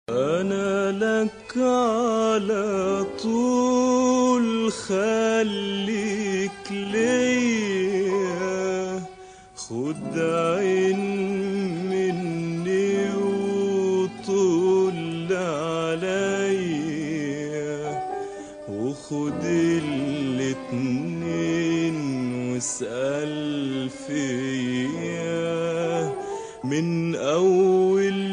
أنا لك على طول خليك ليا خد عين مني وطول عليا وخد الاتنين واسأل فيا من أول